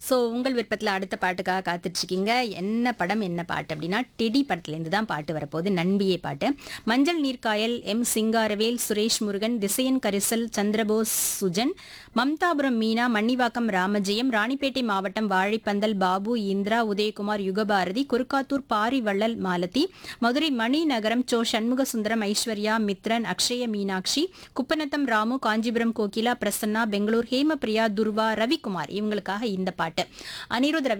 so உங்கள் விருப்பத்தில் அடுத்த பாட்டுக்காக காத்துட்டு இருக்கீங்க என்ன படம் என்ன பாட்டு அப்படின்னா டெடி படத்துலேருந்து தான் பாட்டு வரப்போகுது நண்பியே பாட்டு மஞ்சள் நீர்க்காயல் எம் சிங்காரவேல் சுரேஷ் முருகன் திசையன் கரிசல் சந்திரபோஸ் சுஜன் மம்தாபுரம் மீனா மன்னிவாக்கம் ராமஜெயம் ராணிப்பேட்டை மாவட்டம் வாழைப்பந்தல் பாபு இந்திரா உதயகுமார் யுகபாரதி குருக்காத்தூர் பாரி வள்ளல் மாலதி மதுரை மணி நகரம் சோ சண்முக சுந்தரம் ஐஸ்வர்யா மித்ரன் அக்ஷய மீனாட்சி குப்பநத்தம் ராமு காஞ்சிபுரம் கோகிலா பிரசன்னா பெங்களூர் ஹேமபிரியா துர்வா ரவிக்குமார் இவங்களுக்காக இந்த பாட்டு அனிருத் ரவி